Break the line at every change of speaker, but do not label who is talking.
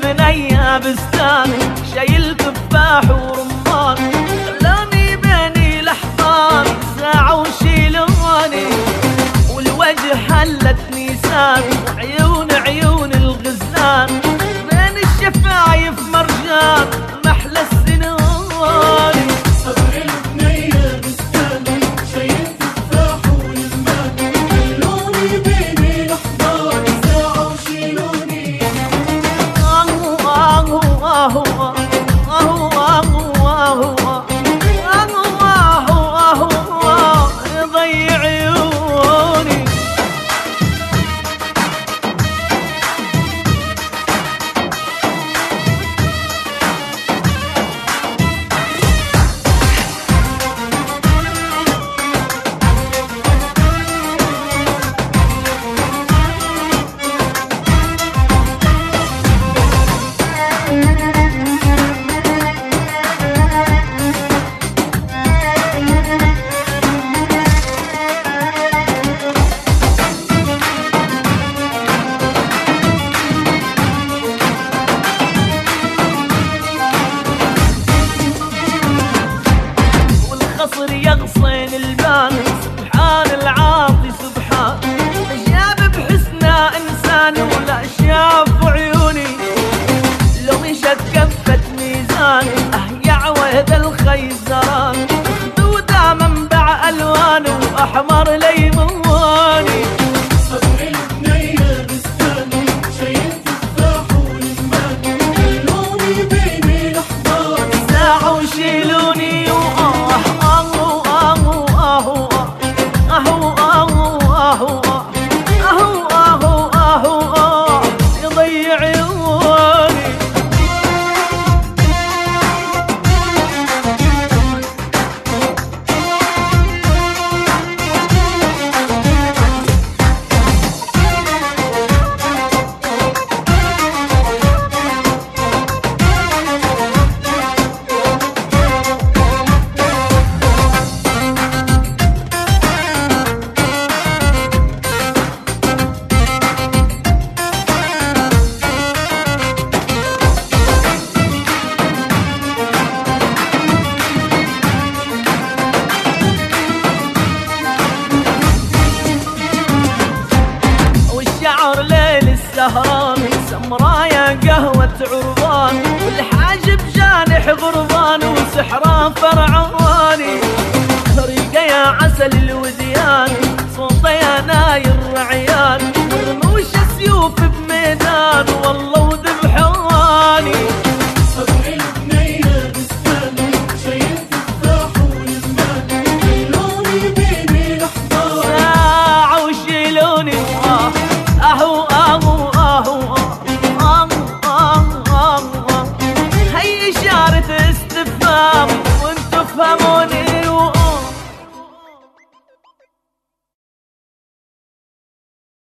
ثنيا بستان شايل تفاح ورمان خلاني بيني لحظان ساعة وشيلوني والوجه حلت نيسان وعيون عيون الغزلان بين الشفايف مرجان محلى السنون
صبر البنية بستان شايل تفاح ورمان خلوني بيني لحظات ساعة وشيلوني
يضيع عيوني والخصر يغصن البان سبحان العاطي سبحان جاب بحسنا انسان ولا شاف عيوني لو مشت كفة ميزان اه يا عويد الخيزران خدوده منبع الوان واحمر ليموني
صبر البنية بستان شايل تفاح ورمان خلوني بيني لحظات
ساعة وشيلوني وآه آه آه آه آه آه آه آه آه يضيع عيوني والشعر ليل السهران سمرايا قهوة عربان والحاجب جانح غربان وسحران فرعاني طريقة يا عسل الوديان